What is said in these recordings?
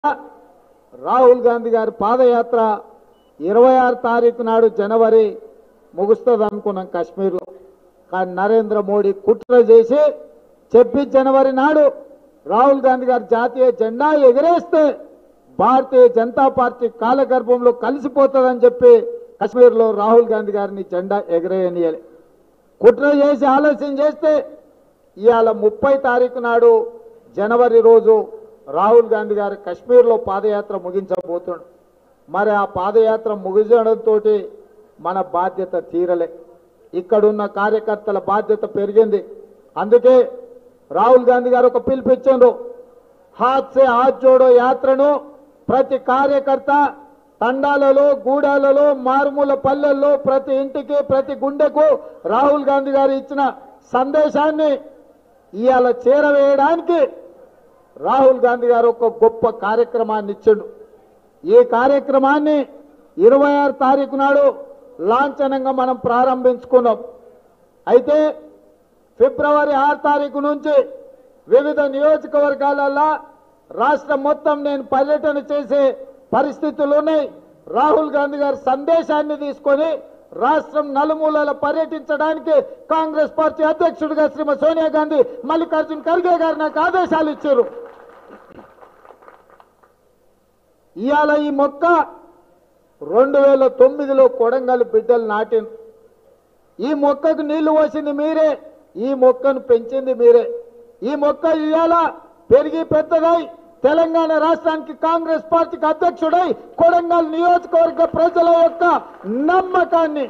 రాహుల్ గాంధీ గారి పాదయాత్ర ఇరవై ఆరు తారీఖు నాడు జనవరి ముగుస్తుంది అనుకున్నాం కాశ్మీర్లో కానీ నరేంద్ర మోడీ కుట్ర చేసి చెప్పి జనవరి నాడు రాహుల్ గాంధీ గారి జాతీయ జెండా ఎగరేస్తే భారతీయ జనతా పార్టీ కాలగర్భంలో కలిసిపోతుందని చెప్పి కాశ్మీర్లో రాహుల్ గాంధీ గారిని జెండా ఎగరేయనియాలి కుట్ర చేసి ఆలస్యం చేస్తే ఇవాళ ముప్పై తారీఖు నాడు జనవరి రోజు రాహుల్ గాంధీ గారు కశ్మీర్లో పాదయాత్ర ముగించబోతుండు మరి ఆ పాదయాత్ర ముగించడంతో మన బాధ్యత తీరలే ఇక్కడున్న కార్యకర్తల బాధ్యత పెరిగింది అందుకే రాహుల్ గాంధీ గారు ఒక పిలిపించారు హాత్ సే హాత్ జోడో యాత్రను ప్రతి కార్యకర్త తండాలలో గూడాలలో మారుమూల పల్లెల్లో ప్రతి ఇంటికి ప్రతి గుండెకు రాహుల్ గాంధీ గారు ఇచ్చిన సందేశాన్ని ఇవాళ చేరవేయడానికి రాహుల్ గాంధీ గారు ఒక గొప్ప కార్యక్రమాన్ని ఇచ్చిండు ఈ కార్యక్రమాన్ని ఇరవై ఆరు తారీఖు నాడు లాంఛనంగా మనం ప్రారంభించుకున్నాం అయితే ఫిబ్రవరి ఆరు తారీఖు నుంచి వివిధ నియోజకవర్గాలలో రాష్ట్రం మొత్తం నేను పర్యటన చేసే పరిస్థితులు ఉన్నాయి రాహుల్ గాంధీ గారి సందేశాన్ని తీసుకొని రాష్ట్రం నలుమూలల పర్యటించడానికి కాంగ్రెస్ పార్టీ అధ్యక్షుడిగా శ్రీమతి సోనియా గాంధీ మల్లికార్జున్ ఖర్గే గారు నాకు ఆదేశాలు ఇచ్చారు ఇవాళ ఈ మొక్క రెండు వేల తొమ్మిదిలో కొడంగల్ బిడ్డలు నాటిన ఈ మొక్కకు నీళ్లు పోసింది మీరే ఈ మొక్కను పెంచింది మీరే ఈ మొక్క ఇవాళ పెరిగి పెద్దదై తెలంగాణ రాష్ట్రానికి కాంగ్రెస్ పార్టీకి అధ్యక్షుడై కొడంగల్ నియోజకవర్గ ప్రజల యొక్క నమ్మకాన్ని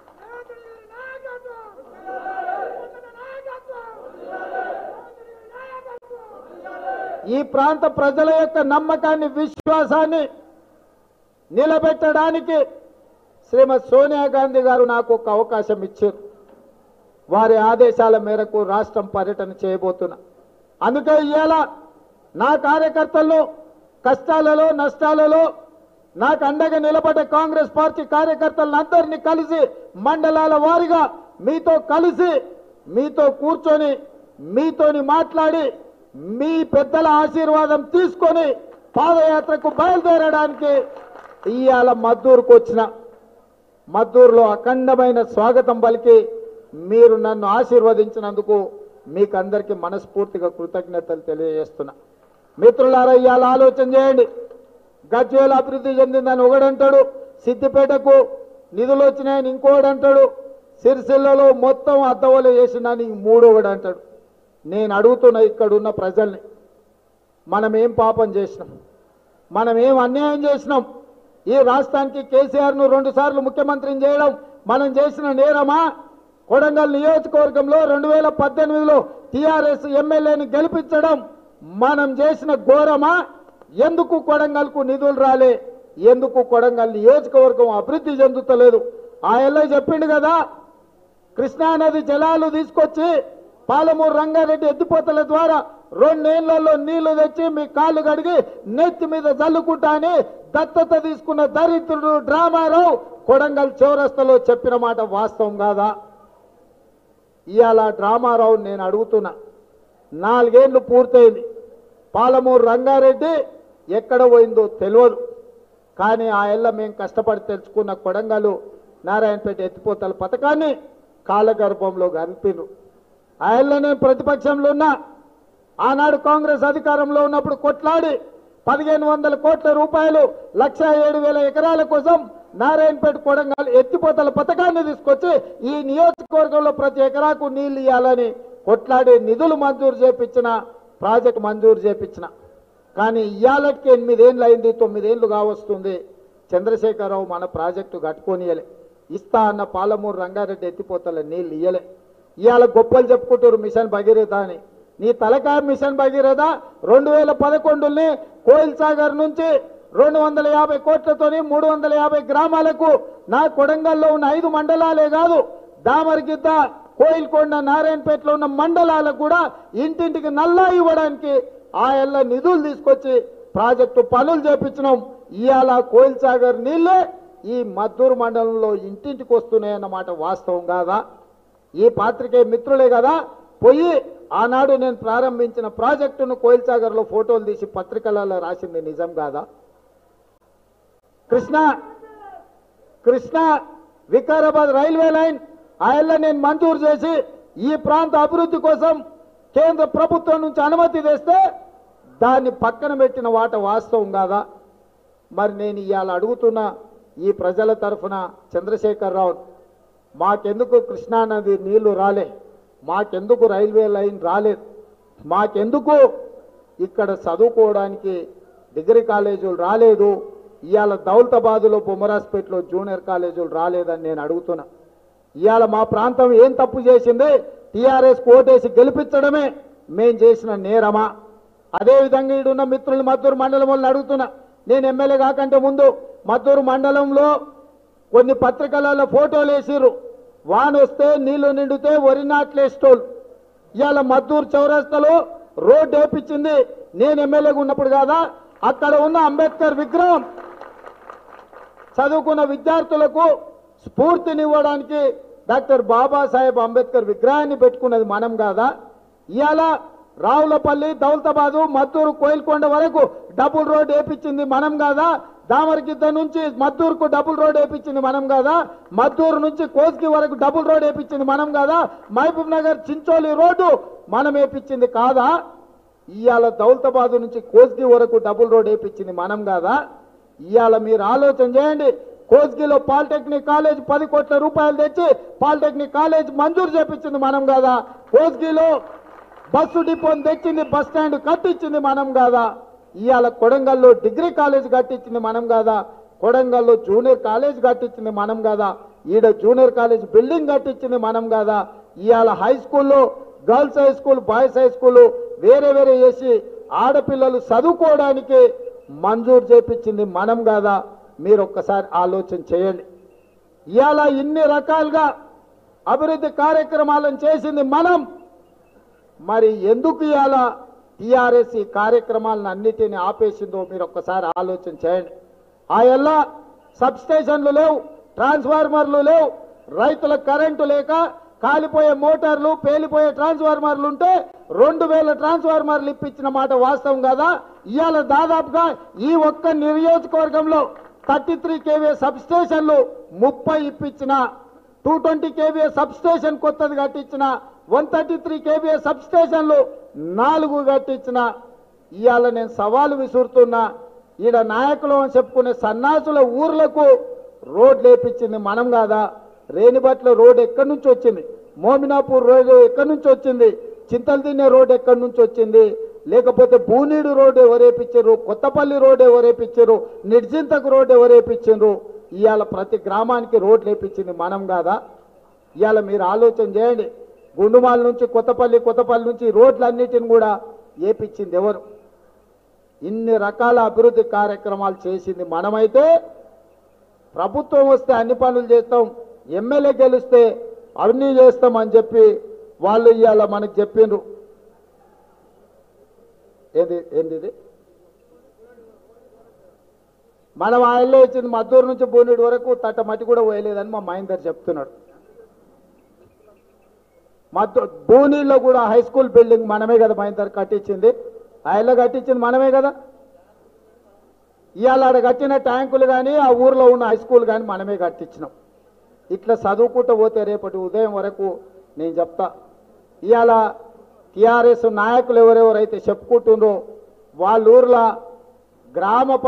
ఈ ప్రాంత ప్రజల యొక్క నమ్మకాన్ని విశ్వాసాన్ని నిలబెట్టడానికి శ్రీమతి సోనియా గాంధీ గారు నాకు ఒక అవకాశం ఇచ్చారు వారి ఆదేశాల మేరకు రాష్ట్రం పర్యటన చేయబోతున్నా అందుకే ఇవాళ నా కార్యకర్తలను కష్టాలలో నష్టాలలో నాకు అండగా నిలబడ్డ కాంగ్రెస్ పార్టీ కార్యకర్తలందరినీ కలిసి మండలాల వారిగా మీతో కలిసి మీతో కూర్చొని మీతోని మాట్లాడి మీ పెద్దల ఆశీర్వాదం తీసుకొని పాదయాత్రకు బయలుదేరడానికి ఇవాళ మద్దూరుకు వచ్చిన మద్దూరులో అఖండమైన స్వాగతం పలికి మీరు నన్ను ఆశీర్వదించినందుకు మీకు అందరికీ మనస్ఫూర్తిగా కృతజ్ఞతలు తెలియజేస్తున్నా మిత్రులారా ఇవాళ ఆలోచన చేయండి గజ్వేల్ అభివృద్ధి చెందిందని ఒకడంటాడు సిద్దిపేటకు నిధులు వచ్చినాయని ఇంకోడు అంటాడు సిరిసిల్లలో మొత్తం అద్దవలు చేసిందని మూడోడు అంటాడు నేను అడుగుతున్నా ఇక్కడున్న ప్రజల్ని మనం ఏం పాపం చేసినాం మనం ఏం అన్యాయం చేసినాం ఈ రాష్ట్రానికి కేసీఆర్ను రెండు సార్లు ముఖ్యమంత్రిని చేయడం మనం చేసిన నేరమా కొడంగల్ నియోజకవర్గంలో రెండు వేల పద్దెనిమిదిలో టీఆర్ఎస్ ఎమ్మెల్యేని గెలిపించడం మనం చేసిన ఘోరమా ఎందుకు కొడంగల్కు నిధులు రాలే ఎందుకు కొడంగల్ నియోజకవర్గం అభివృద్ధి చెందుతలేదు ఆ ఎల్ఐ చెప్పిండు కదా కృష్ణానది జలాలు తీసుకొచ్చి పాలమూరు రంగారెడ్డి ఎత్తిపోతల ద్వారా రెండేళ్లలో నీళ్లు తెచ్చి మీ కాళ్ళు కడిగి నెత్తి మీద జల్లుకుంటా అని దత్తత తీసుకున్న దరిద్రుడు డ్రామారావు కొడంగల్ చౌరస్తలో చెప్పిన మాట వాస్తవం కాదా ఇవాళ డ్రామారావు నేను అడుగుతున్నా నాలుగేళ్లు పూర్తయింది పాలమూరు రంగారెడ్డి ఎక్కడ పోయిందో తెలియదు కానీ ఆ ఎల్ల మేము కష్టపడి తెచ్చుకున్న కొడంగలు నారాయణపేట ఎత్తిపోతల పథకాన్ని కాలగర్భంలో కలిపిను ఆ ఎల్ల నేను ప్రతిపక్షంలో ఉన్నా ఆనాడు కాంగ్రెస్ అధికారంలో ఉన్నప్పుడు కొట్లాడి పదిహేను వందల కోట్ల రూపాయలు లక్ష ఏడు వేల ఎకరాల కోసం నారాయణపేట కొడంగల్ ఎత్తిపోతల పథకాన్ని తీసుకొచ్చి ఈ నియోజకవర్గంలో ప్రతి ఎకరాకు నీళ్లు ఇవ్వాలని కొట్లాడి నిధులు మంజూరు చేపించిన ప్రాజెక్ట్ మంజూరు చేపించిన కానీ ఇవాళకి ఎనిమిదేళ్ళు అయింది తొమ్మిదేళ్ళు కావస్తుంది చంద్రశేఖరరావు మన ప్రాజెక్టు కట్టుకోనియలే ఇస్తా అన్న పాలమూరు రంగారెడ్డి ఎత్తిపోతల నీళ్ళు ఇయ్యలే ఇవాళ గొప్పలు చెప్పుకుంటారు మిషన్ భగీరథ అని నీ తలకాయ మిషన్ భగీరథ రెండు వేల పదకొండుని కోయిల్ సాగర్ నుంచి రెండు వందల యాభై కోట్లతోని మూడు వందల యాభై గ్రామాలకు నా కొడంగల్లో ఉన్న ఐదు మండలాలే కాదు దామరగిద్ద కోయిల్కొండ నారాయణపేటలో ఉన్న మండలాలకు కూడా ఇంటింటికి నల్లా ఇవ్వడానికి ఆ ఎల్ల నిధులు తీసుకొచ్చి ప్రాజెక్టు పనులు చేపించినాం ఇవాళ కోయిల్ సాగర్ నీళ్ళే ఈ మద్దూరు మండలంలో ఇంటింటికి వస్తున్నాయన్నమాట వాస్తవం కాదా ఈ పాత్రికే మిత్రులే కదా పోయి ఆనాడు నేను ప్రారంభించిన ప్రాజెక్టును కోయిల్సాగర్లో ఫోటోలు తీసి పత్రికలలో రాసింది నిజం కాదా కృష్ణ కృష్ణ వికారాబాద్ రైల్వే లైన్ ఆయల్ల నేను మంజూరు చేసి ఈ ప్రాంత అభివృద్ధి కోసం కేంద్ర ప్రభుత్వం నుంచి అనుమతి తెస్తే దాన్ని పక్కన పెట్టిన వాట వాస్తవం కాదా మరి నేను ఇవాళ అడుగుతున్న ఈ ప్రజల తరఫున చంద్రశేఖరరావు మాకెందుకు కృష్ణా నది నీళ్లు రాలే మాకెందుకు రైల్వే లైన్ రాలేదు మాకెందుకు ఇక్కడ చదువుకోవడానికి డిగ్రీ కాలేజీలు రాలేదు ఇవాళ దౌలతాబాదులో బొమ్మరాజ్పేటలో జూనియర్ కాలేజీలు రాలేదని నేను అడుగుతున్నా ఇవాళ మా ప్రాంతం ఏం తప్పు చేసింది టీఆర్ఎస్ కోటేసి గెలిపించడమే మేం చేసిన నేరమా అదేవిధంగా ఈడున్న మిత్రులు మద్దూరు మండలం వాళ్ళు అడుగుతున్నా నేను ఎమ్మెల్యే కాకంటే ముందు మద్దూరు మండలంలో కొన్ని పత్రికలలో ఫోటోలు వేసిర్రు వాన వస్తే నీళ్లు నిండితే వరి నాట్లు వేసేటోళ్ళు ఇవాళ మద్దూరు చౌరస్తలో రోడ్డు వేపించింది నేను ఎమ్మెల్యేగా ఉన్నప్పుడు కాదా అక్కడ ఉన్న అంబేద్కర్ విగ్రహం చదువుకున్న విద్యార్థులకు స్ఫూర్తినివ్వడానికి డాక్టర్ బాబాసాహెబ్ అంబేద్కర్ విగ్రహాన్ని పెట్టుకున్నది మనం కాదా ఇవాళ రావులపల్లి దౌలతాబాదు మద్దూరు కోయిల్కొండ వరకు డబుల్ రోడ్ వేపించింది మనం కాదా దామరగిద్ద నుంచి మద్దూరుకు డబుల్ రోడ్ వేపించింది మనం కాదా మద్దూరు నుంచి కోస్కి వరకు డబుల్ రోడ్ వేపించింది మనం కాదా మహబూబ్ నగర్ చించోలి రోడ్డు మనం వేపించింది కాదా ఇవాళ దౌలతాబాదు నుంచి కోస్గి వరకు డబుల్ రోడ్ వేపించింది మనం కాదా ఇవాళ మీరు ఆలోచన చేయండి కోస్గిలో పాలిటెక్నిక్ కాలేజ్ పది కోట్ల రూపాయలు తెచ్చి పాలిటెక్నిక్ కాలేజ్ మంజూరు చేపించింది మనం కాదా కోస్గిలో బస్సు డిపోని తెచ్చింది బస్ స్టాండ్ కట్టించింది మనం కాదా ఇవాళ కొడంగల్లో డిగ్రీ కాలేజ్ కట్టించింది మనం కాదా కొడంగల్లో జూనియర్ కాలేజ్ కట్టించింది మనం కాదా ఈడ జూనియర్ కాలేజ్ బిల్డింగ్ కట్టించింది మనం కాదా ఇవాళ హై స్కూల్లో girls high school boys high school వేరే వేరే చేసి ఆడపిల్లలు చదువుకోవడానికి మంజూరు చేపించింది మనం కాదా మీరు ఒక్కసారి ఆలోచన చేయండి ఇవాళ ఇన్ని రకాలుగా అభివృద్ధి కార్యక్రమాలను చేసింది మనం మరి ఎందుకు ఇవాళ టీఆర్ఎస్ ఈ కార్యక్రమాలను అన్నిటిని ఆపేసిందో మీరు ఒక్కసారి ఆలోచన చేయండి ఆ ఎల్ల సబ్ స్టేషన్లు లేవు ట్రాన్స్ఫార్మర్లు లేవు రైతుల కరెంటు లేక కాలిపోయే మోటార్లు పేలిపోయే ట్రాన్స్ఫార్మర్లు ఉంటే రెండు వేల ట్రాన్స్ఫార్మర్లు ఇప్పించిన మాట వాస్తవం కదా ఇవాళ దాదాపుగా ఈ ఒక్క నియోజకవర్గంలో థర్టీ త్రీ కేవీ సబ్ స్టేషన్లు ముప్పై ఇప్పించిన two twenty KVA substation కొత్తది కట్టించిన వన్ థర్టీ త్రీ కేవీఏ సబ్ స్టేషన్లు నాలుగు కట్టించిన ఇవాళ నేను సవాలు విసురుతున్నా ఈడ నాయకులు అని చెప్పుకునే సన్నాసుల ఊర్లకు రోడ్లు వేపించింది మనం కాదా రేణిబట్ల రోడ్ ఎక్కడి నుంచి వచ్చింది మోమినాపూర్ రోడ్ ఎక్కడి నుంచి వచ్చింది చింతలదిన్నె రోడ్ ఎక్కడి నుంచి వచ్చింది లేకపోతే బూనీడు రోడ్ ఎవరేపించారు కొత్తపల్లి రోడ్ ఎవరేపించారు నిర్జింతకు రోడ్ ఎవరేపించారు ఇవాళ ప్రతి గ్రామానికి రోడ్లు వేపించింది మనం కాదా ఇవాళ మీరు ఆలోచన చేయండి గుండుమాల నుంచి కొత్తపల్లి కొత్తపల్లి నుంచి రోడ్లన్నిటిని కూడా వేపించింది ఎవరు ఇన్ని రకాల అభివృద్ధి కార్యక్రమాలు చేసింది మనమైతే ప్రభుత్వం వస్తే అన్ని పనులు చేస్తాం ఎమ్మెల్యే గెలిస్తే అన్నీ చేస్తాం అని చెప్పి వాళ్ళు ఇవాళ మనకు చెప్పిండ్రు ఏంది ఏంది ఇది మనం ఆయనలో ఇచ్చింది మద్దూరు నుంచి బోనీడు వరకు తట్ట మట్టి కూడా పోయలేదని మా మహేందర్ చెప్తున్నాడు మద్దు బోనీలో కూడా హై స్కూల్ బిల్డింగ్ మనమే కదా మహేందర్ కట్టించింది ఆయనలో కట్టించింది మనమే కదా ఇవాళ ఆడ కట్టిన ట్యాంకులు కానీ ఆ ఊర్లో ఉన్న హై స్కూల్ కానీ మనమే కట్టించినాం ఇట్లా చదువుకుంటూ పోతే రేపటి ఉదయం వరకు నేను చెప్తా ఇవాళ టీఆర్ఎస్ నాయకులు ఎవరెవరైతే చెప్పుకుంటుండ్రో వాళ్ళ ఊర్లో గ్రామ